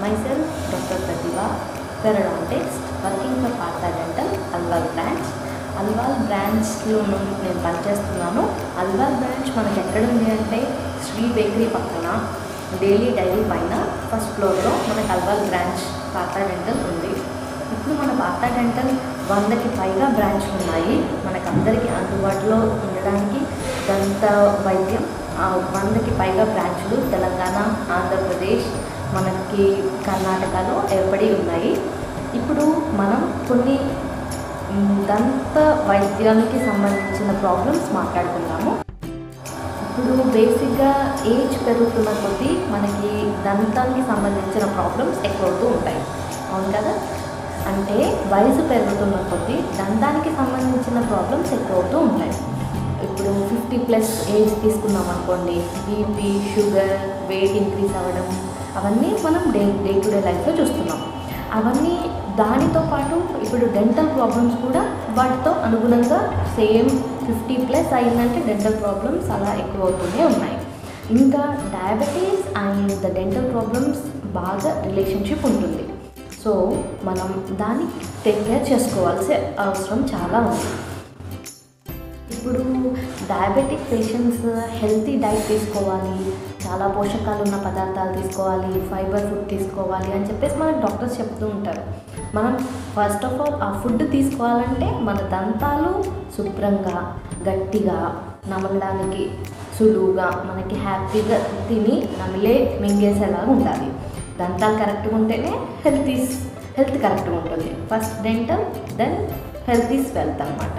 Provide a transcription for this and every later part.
myself Dr. Pratibha, periodontist, working for Partha Dental, Alwal branch Alwal బ్రాంచ్లో నేను పనిచేస్తున్నాను అల్వాల్ బ్రాంచ్ మనకి ఎక్కడ ఉంది అంటే శ్రీ బేకరీ పక్కన డైలీ డైరీ పైన ఫస్ట్ ఫ్లోర్లో మనకి అల్వాల్ బ్రాంచ్ పార్తా డెంటల్ ఉంది ఇప్పుడు మన పార్తా డెంటల్ వందకి పైగా బ్రాంచ్ ఉన్నాయి మనకందరికీ అందుబాటులో ఉండడానికి దంత వైద్యం ఆ వందకి పైగా బ్రాంచ్లు తెలంగాణ ఆంధ్రప్రదేశ్ మనకి కర్ణాటకలో ఏర్పడి ఉన్నాయి ఇప్పుడు మనం కొన్ని మ్, దంత వైద్యానికి సంబంధించిన ప్రాబ్లమ్స్ మాట్లాడుకుందాము ఇప్పుడు బేసిక్గా ఏజ్ పెరుగుతున్న కొద్దీ మనకి దంతానికి సంబంధించిన ప్రాబ్లమ్స్ ఎక్కువవుతూ ఉంటాయి అవును కదా అంటే వయసు పెరుగుతున్న కొద్దీ దంతానికి సంబంధించిన ప్రాబ్లమ్స్ ఎక్కువవుతూ ఉంటాయి ఇప్పుడు ఫిఫ్టీ ప్లస్ ఏజ్ తీసుకున్నాం అనుకోండి బీపీ షుగర్ వెయిట్ ఇంక్రీజ్ అవ్వడం అవన్నీ మనం డే డే టు డే లైఫ్లో చూస్తున్నాం అవన్నీ దానితో పాటు ఇప్పుడు డెంటల్ ప్రాబ్లమ్స్ కూడా వాటితో అనుగుణంగా సేమ్ ఫిఫ్టీ ప్లస్ అయిందంటే డెంటల్ ప్రాబ్లమ్స్ అలా ఎక్కువ అవుతూనే ఉన్నాయి ఇంకా diabetes and the dental problems బాగా రిలేషన్షిప్ ఉంటుంది సో మనం దాన్ని టేక్ కేర్ చేసుకోవాల్సిన అవసరం చాలా ఉంది ఇప్పుడు డయాబెటిక్ పేషెంట్స్ హెల్తీ డైట్ తీసుకోవాలి చాలా పోషకాలు ఉన్న పదార్థాలు తీసుకోవాలి ఫైబర్ ఫుడ్ తీసుకోవాలి అని చెప్పేసి మనకు డాక్టర్స్ చెప్తూ ఉంటారు మనం ఫస్ట్ ఆఫ్ ఆల్ ఆ ఫుడ్ తీసుకోవాలంటే మన దంతాలు శుభ్రంగా గట్టిగా నమలడానికి సులువుగా మనకి హ్యాపీగా తిని నమిలే మింగేసేలాగా ఉండాలి దంతాలు కరెక్ట్గా ఉంటేనే హెల్త్ ఈస్ హెల్త్ కరెక్ట్గా ఉంటుంది first dental then health is wealth అనమాట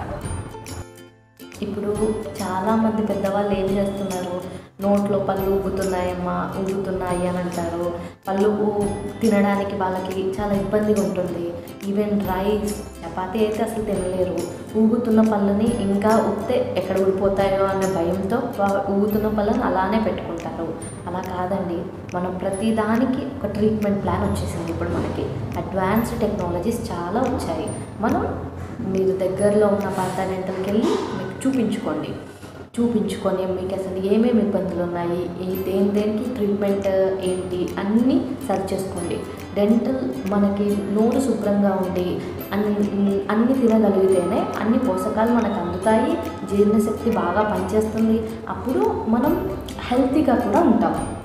ఇప్పుడు చాలామంది పెద్దవాళ్ళు ఏం చేస్తున్నారు నోట్లో పళ్ళు ఊగుతున్నాయమ్మా ఊగుతున్నాయి అని అంటారు పళ్ళు ఊ- తినడానికి వాళ్ళకి చాలా ఇబ్బందిగా ఉంటుంది ఈవెన్ రైస్ చపాతీ అయితే అసలు తినలేరు ఊగుతున్న పళ్ళని ఇంకా ఊగితే ఎక్కడ ఊడిపోతాయో అనే భయంతో వా- ఊగుతున్న పళ్ళని అలానే పెట్టుకుంటారు అలా కాదండి మనం ప్రతి దానికి ఒక ట్రీట్మెంట్ ప్లాన్ వచ్చేసింది ఇప్పుడు మనకి అడ్వాన్స్డ్ టెక్నాలజీస్ చాలా వచ్చాయి మనం మీరు దగ్గరలో ఉన్న పాత డెంటల్కి వెళ్ళి మీకు చూపించుకోండి చూపించుకొని మీకు అసలు ఏమేమి ఇబ్బందులు ఉన్నాయి ఏ దేని దేనికి ట్రీట్మెంట్ ఏంటి అన్నీ సర్చ్ చేసుకోండి డెంటల్ మనకి నోరు శుభ్రంగా ఉండి అన్ని అన్ని తినగలిగితేనే అన్ని పోషకాలు మనకు అందుతాయి జీర్ణశక్తి బాగా పనిచేస్తుంది అప్పుడు మనం హెల్తీగా కూడా ఉంటాం